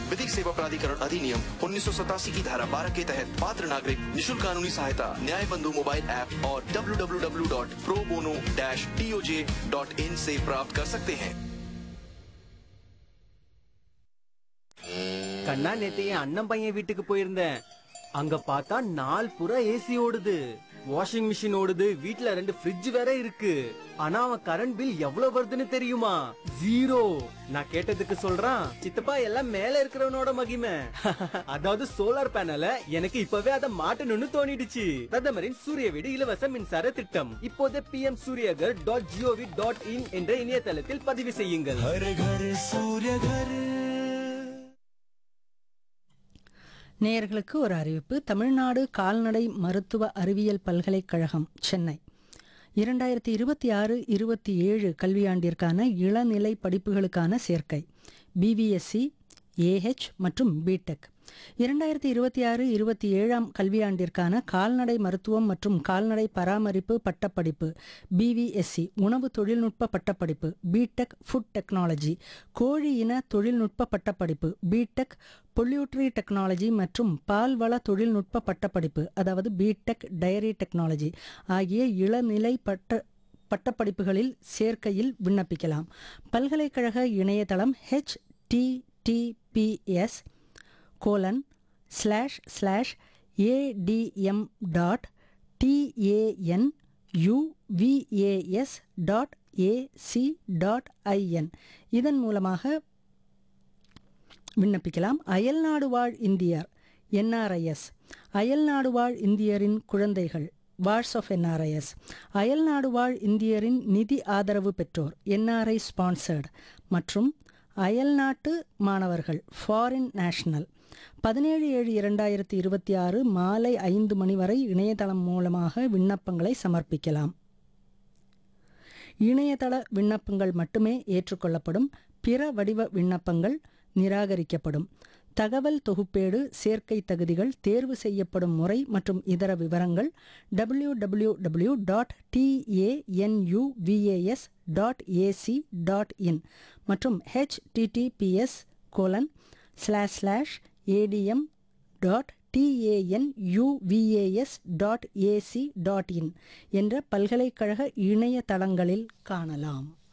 विधिक सेवा प्राधिकरण अधिनियम उन्नीस की धारा 12 के तहत पात्र नागरिक निशुल्क कानूनी सहायता न्याय बंधु मोबाइल ऐप और www.probono-toj.in से प्राप्त कर सकते हैं கண்ணா நேத்து என் அண்ணன் பையன் வீட்டுக்கு போயிருந்தேன் அங்க பார்த்தா நாள் புறா ஏசி ஓடுது வாஷிங் மிஷின் ஓடுது வீட்ல ரெண்டு ஃப்ரிட்ஜ் வேற இருக்கு ஆனா அவன் கரண்ட் பில் எவ்வளவு வருதுன்னு தெரியுமா ஜீரோ நான் கேட்டதுக்கு சொல்றான் சித்தப்பா எல்லாம் மேல இருக்கிறவனோட மகிமை அதாவது சோலார் பேனல எனக்கு இப்பவே அதை மாட்டணும்னு தோணிடுச்சு பிரதமரின் சூரிய வீடு இலவச மின்சார திட்டம் இப்போதே P M Suryaghar dot GOV dot in என்ற இணையதளத்தில் பதிவு செய்யுங்கள் நேயர்களுக்கு ஒரு அறிவிப்பு தமிழ்நாடு கால்நடை மருத்துவ அறிவியல் பல்கலைக்கழகம் சென்னை இரண்டாயிரத்தி இருபத்தி ஆறு இருபத்தி ஏழு கல்வியாண்டிற்கான இளநிலை படிப்புகளுக்கான சேர்க்கை பிவிஎஸ்சி ஏஹெச் மற்றும் பிடெக் இரண்டாயிரத்தி இருபத்தி ஆறு இருபத்தி ஏழாம் கல்வியாண்டிற்கான கால்நடை மருத்துவம் மற்றும் கால்நடை பராமரிப்பு பட்டப்படிப்பு பிவிஎஸ்சி உணவு தொழில்நுட்ப பட்டப்படிப்பு பிடெக் ஃபுட் டெக்னாலஜி கோழி இன தொழில்நுட்ப பட்டப்படிப்பு பிடெக் பொல்யூட்ரி டெக்னாலஜி மற்றும் பால்வள தொழில்நுட்ப பட்டப்படிப்பு அதாவது பிடெக் டயரி டெக்னாலஜி ஆகிய இளநிலை பட்ட பட்டப்படிப்புகளில் சேர்க்கையில் விண்ணப்பிக்கலாம் பல்கலைக்கழக இணையதளம் HTTPS colon slash slash ADM dot TAN UVAS dot AC dot IN இதன் மூலமாக விண்ணப்பிக்கலாம் அயல்நாடு வாழ் இந்தியர் என்ஆர்ஐஎஸ் அயல்நாடு வாழ் இந்தியரின் குழந்தைகள் வார்ஸ் ஆஃப் என்ஆர்ஐஎஸ் அயல்நாடு வாழ் இந்தியரின் நிதி ஆதரவு பெற்றோர் என்ஆர்ஐ ஸ்பான்சர்டு மற்றும் அயல்நாட்டு மாணவர்கள் ஃபாரின் நேஷனல் பதினேழு ஏழு இரண்டாயிரத்தி இருபத்தி ஆறு மாலை ஐந்து மணி வரை இணையதளம் மூலமாக விண்ணப்பங்களை சமர்ப்பிக்கலாம் இணையதள விண்ணப்பங்கள் மட்டுமே ஏற்றுக்கொள்ளப்படும் பிற வடிவ விண்ணப்பங்கள் நிராகரிக்கப்படும் தகவல் தொகுப்பேடு சேர்க்கை தகுதிகள் தேர்வு செய்யப்படும் முறை மற்றும் இதர விவரங்கள் W W W dot TANUVAS dot AC dot in மற்றும் HTTPS colon slash slash ADM dot TANUVAS dot AC dot in என்ற பல்கலைக்கழக இணையதளங்களில் காணலாம்